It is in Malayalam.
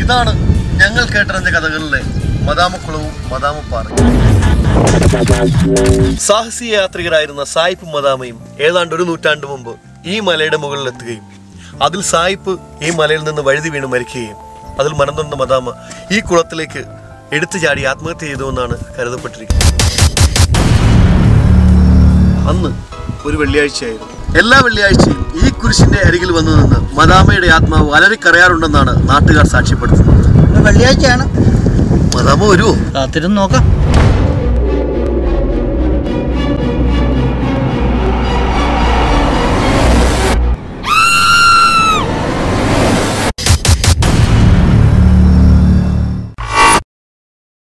ഇതാണ് ഞങ്ങൾ കേട്ടറിഞ്ഞ കഥകളിലെ മദാമക്കുളവും മദാമപ്പാറയും സാഹസിക യാത്രികരായിരുന്ന സായിപ്പും മദാമയും ഏതാണ്ട് ഒരു നൂറ്റാണ്ട് മുമ്പ് ഈ മലയുടെ മുകളിലെത്തുകയും അതിൽ സായിപ്പ് ഈ മലയിൽ നിന്ന് വഴുതി വീണ് മരിക്കുകയും അതിൽ മനം തൊന്ന മദാമ ഈ കുളത്തിലേക്ക് എടുത്തു ചാടി ആത്മഹത്യ ചെയ്തുവെന്നാണ് കരുതപ്പെട്ടിരിക്കുന്നത് അന്ന് ഒരു വെള്ളിയാഴ്ചയായിരുന്നു എല്ലാ വെള്ളിയാഴ്ചയും ഈ കുരിശിന്റെ അരികിൽ വന്നു നിന്ന് മദാമയുടെ ആത്മാവ് അലറിക്കറിയാറുണ്ടെന്നാണ് നാട്ടുകാർ സാക്ഷ്യപ്പെടുത്തുന്നത് ഇന്ന് വെള്ളിയാഴ്ചയാണ് മദാമ വരുമോ കാത്തിരുന്ന് നോക്കാം